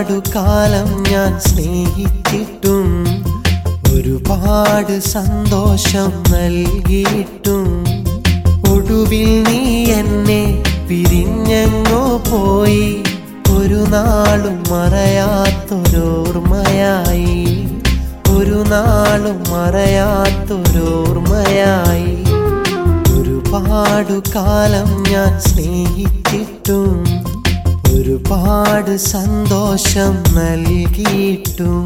ഒരുപാടു കാലം ഞാൻ സ്നേഹിച്ചിട്ടും ഒരുപാട് സന്തോഷം നൽകിയിട്ടും ഒടുവിൽ നീ എന്നെ പിരിഞ്ഞങ്ങോ പോയി ഒരു നാളും മറയാത്തൊരോർമ്മയായി ഒരു നാളും മറയാത്തൊരോർമ്മയായി ഒരുപാടു കാലം ഞാൻ സ്നേഹിച്ചിട്ടും ഒരുപാട് സന്തോഷം നൽകിയിട്ടും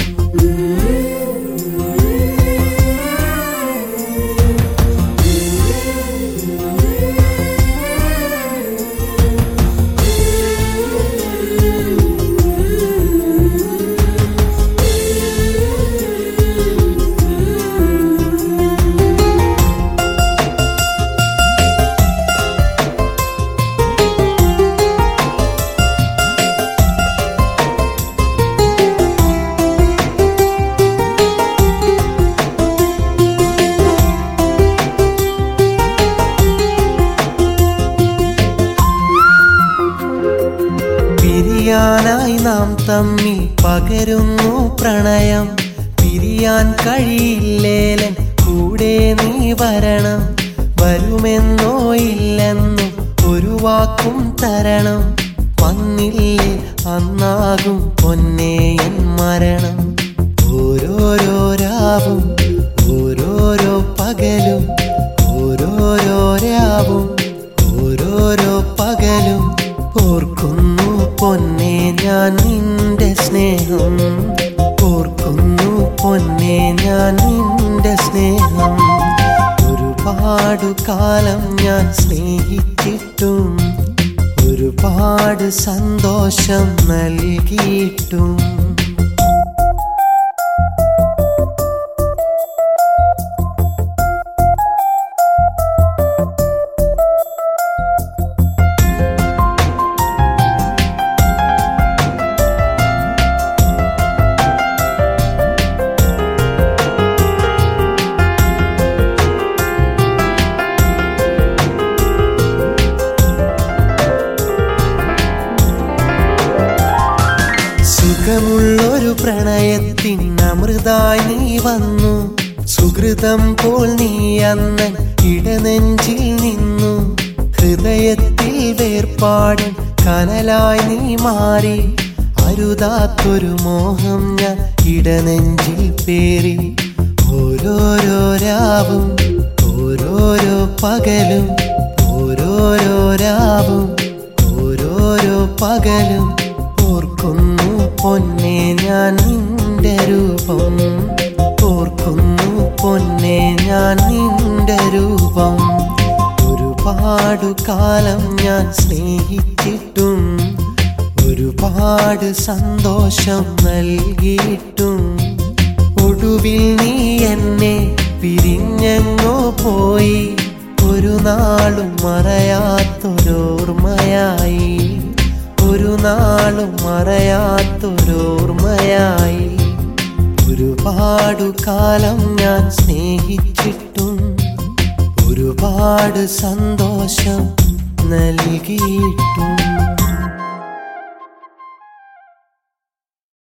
പിരിയാനായി നാം തമ്മിൽ പകരുന്നു പ്രണയം പിരിയാൻ കഴിയില്ലേലൻ കൂടെ നീ വരണം വരുമെന്നോ ഇല്ലെന്നും ഒരു വാക്കും തരണം വന്നില്ലേ അന്നാകും പൊന്നേ എൻ മരണം ഓരോരോ രാവും ഓരോരോ പകലും ഓരോരോ രാവും ഓരോരോ പകലും ഓർക്കുന്നു പൊന്നെ ഞാൻ നിന്റെ സ്നേഹം ഓർക്കുന്നു പൊന്നെ ഞാൻ നിന്റെ സ്നേഹം ഒരുപാടു കാലം ഞാൻ സ്നേഹിച്ചിട്ടും ഒരുപാട് സന്തോഷം നൽകിയിട്ടും സുഖമുള്ളൊരു പ്രണയത്തിൻ അമൃതായി നീ വന്നു സുഹൃതം പോൽ നീ അന്നൻ ഇടനെഞ്ചിൽ നിന്നു ഹൃദയത്തിൽ വേർപാടൻ കനലായി നീ മാറി അരുതാത്തൊരു മോഹം ഞാൻ ഇടനെഞ്ചിൽ പേറി ഓരോരോ രാവും ഓരോരോ പകലും ഓരോരോ രാവും ഓരോരോ പകലും ഓർക്കുന്നു പൊന്നെ ഞാൻ നിന്റെ രൂപം ഓർക്കുന്നു പൊന്നെ ഞാൻ നിന്റെ രൂപം ഒരുപാടു കാലം ഞാൻ സ്നേഹിച്ചിട്ടും ഒരുപാട് സന്തോഷം നൽകിയിട്ടും ഒടുവിൽ നീ എന്നെ പിരിഞ്ഞങ്ങോ പോയി ഒരു നാളും മറയാത്തൊരോർമ്മയായി ഒരു നാളും മറയാത്തൊരോർമ്മയായി ഒരുപാടു കാലം ഞാൻ സ്നേഹിച്ചിട്ടും ഒരുപാട് സന്തോഷം നൽകിയിട്ടും